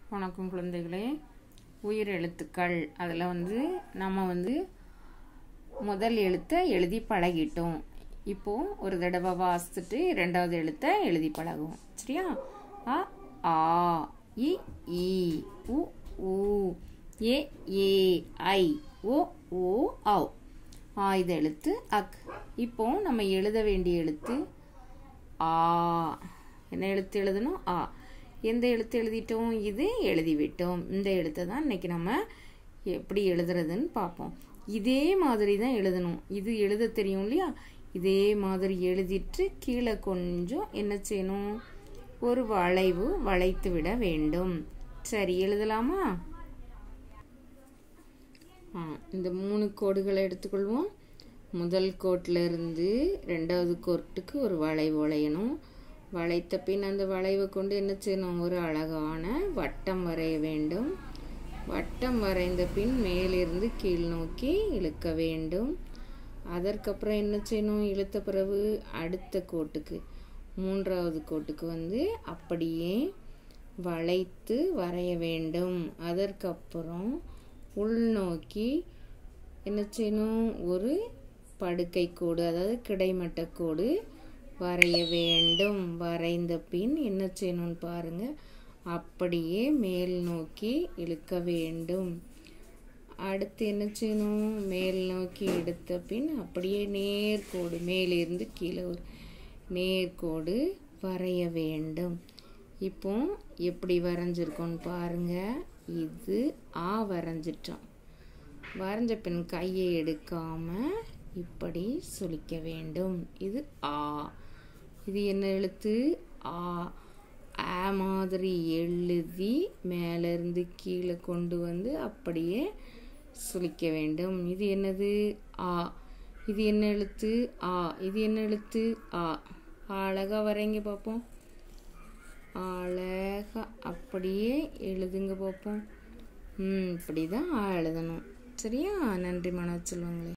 வணக்கம் குழந்தைகளே உயிர் எழுத்துக்கள் அதில் வந்து நம்ம வந்து முதல் எழுத்தை எழுதி பழகிட்டோம் இப்போ ஒரு தடவை வாசிச்சுட்டு ரெண்டாவது எழுத்தை எழுதி பழகுவோம் சரியா அ ஆ இ ஈ உ ஊ ஏ ஏ ஐ ஓ ஓ ஔ ஆயுத எழுத்து அக் இப்போ நம்ம எழுத வேண்டிய எழுத்து ஆ என்ன எழுத்து எழுதணும் ஆ எந்த எழுத்து எழுதிட்டோம் இது எழுதிவிட்டோம் இந்த எழுத்தை தான் இன்னைக்கு நம்ம எப்படி எழுதுறதுன்னு பார்ப்போம் இதே மாதிரி தான் எழுதணும் இது எழுத தெரியும் இல்லையா இதே மாதிரி எழுதிட்டு கீழே கொஞ்சம் என்ன செய்யணும் ஒரு வளைவு வளைத்து விட வேண்டும் சரி எழுதலாமா ஆ, இந்த மூணு கோடுகளை எடுத்துக்கொள்வோம் முதல் கோட்டில் இருந்து ரெண்டாவது கோட்டுக்கு ஒரு வளைவு வளையணும் வளைத்த பின் அந்த வளைவை கொண்டு என்ன செய்யணும் ஒரு அழகான வட்டம் வரைய வேண்டும் வட்டம் வரைந்த பின் மேலிருந்து கீழ் நோக்கி இழுக்க வேண்டும் அதற்கப்புறம் என்ன செய்யணும் இழுத்த பிறகு அடுத்த கோட்டுக்கு மூன்றாவது கோட்டுக்கு வந்து அப்படியே வளைத்து வரைய வேண்டும் அதற்கப்புறம் உள்நோக்கி என்ன செய்யணும் ஒரு படுக்கை கோடு அதாவது கிடைமட்ட கோடு வரைய வேண்டும் வரைந்த பின் என்ன செய்யணும்னு பாருங்க அப்படியே மேல் நோக்கி இழுக்க வேண்டும் அடுத்து என்ன செய்யணும் மேல் நோக்கி எடுத்த பின் அப்படியே நேர்கோடு மேலிருந்து கீழே ஒரு நேர்கோடு வரைய வேண்டும் இப்போ எப்படி வரைஞ்சிருக்கோன்னு பாருங்க இது ஆ வரைஞ்சிட்டோம் வரைஞ்ச பின் கையை எடுக்காம இப்படி சுளிக்க வேண்டும் இது ஆ இது என்ன எழுத்து ஆ ஆ மாதிரி எழுதி மேலேருந்து கீழே கொண்டு வந்து அப்படியே சுளிக்க வேண்டும் இது என்னது ஆ இது என்ன எழுத்து ஆ இது என்ன எழுத்து ஆ அழகா வரைங்க பார்ப்போம் அழகா அப்படியே எழுதுங்க பார்ப்போம் ம் இப்படி தான் ஆ எழுதணும் சரியா நன்றி மனோஜ் செல்வங்களே